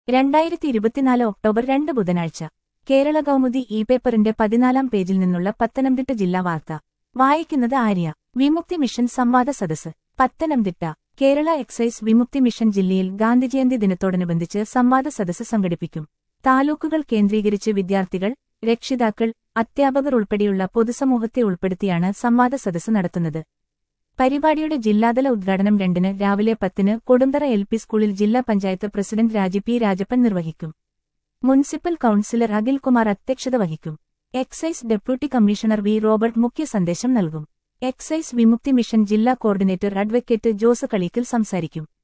രണ്ടായിരത്തി ഇരുപത്തിനാല് ഒക്ടോബർ രണ്ട് ബുധനാഴ്ച കേരള കൗമുദി ഇ പേപ്പറിന്റെ പതിനാലാം പേജിൽ നിന്നുള്ള പത്തനംതിട്ട ജില്ലാ വാർത്ത വായിക്കുന്നത് ആര്യ വിമുക്തി മിഷൻ സംവാദ സദസ് പത്തനംതിട്ട കേരള എക്സൈസ് വിമുക്തി മിഷൻ ജില്ലയിൽ ഗാന്ധിജയന്തി ദിനത്തോടനുബന്ധിച്ച് സംവാദ സദസ് സംഘടിപ്പിക്കും താലൂക്കുകൾ കേന്ദ്രീകരിച്ച് വിദ്യാർത്ഥികൾ രക്ഷിതാക്കൾ അധ്യാപകർ ഉൾപ്പെടെയുള്ള പൊതുസമൂഹത്തെ ഉൾപ്പെടുത്തിയാണ് സംവാദ സദസ് നടത്തുന്നത് പരിപാടിയുടെ ജില്ലാതല ഉദ്ഘാടനം രണ്ടിന് രാവിലെ പത്തിന് കൊടുന്തറ എൽ പി സ്കൂളിൽ ജില്ലാ പഞ്ചായത്ത് പ്രസിഡന്റ് രാജി പി രാജപ്പൻ നിർവഹിക്കും മുനിസിപ്പൽ കൌൺസിലർ അഖിൽകുമാർ അധ്യക്ഷത വഹിക്കും excise deputy commissioner V Robert മുഖ്യ സന്ദേശം നൽകും എക്സൈസ് വിമുക്തി മിഷൻ ജില്ലാ കോർഡിനേറ്റർ അഡ്വക്കേറ്റ് ജോസ് കളീക്കൽ സംസാരിക്കും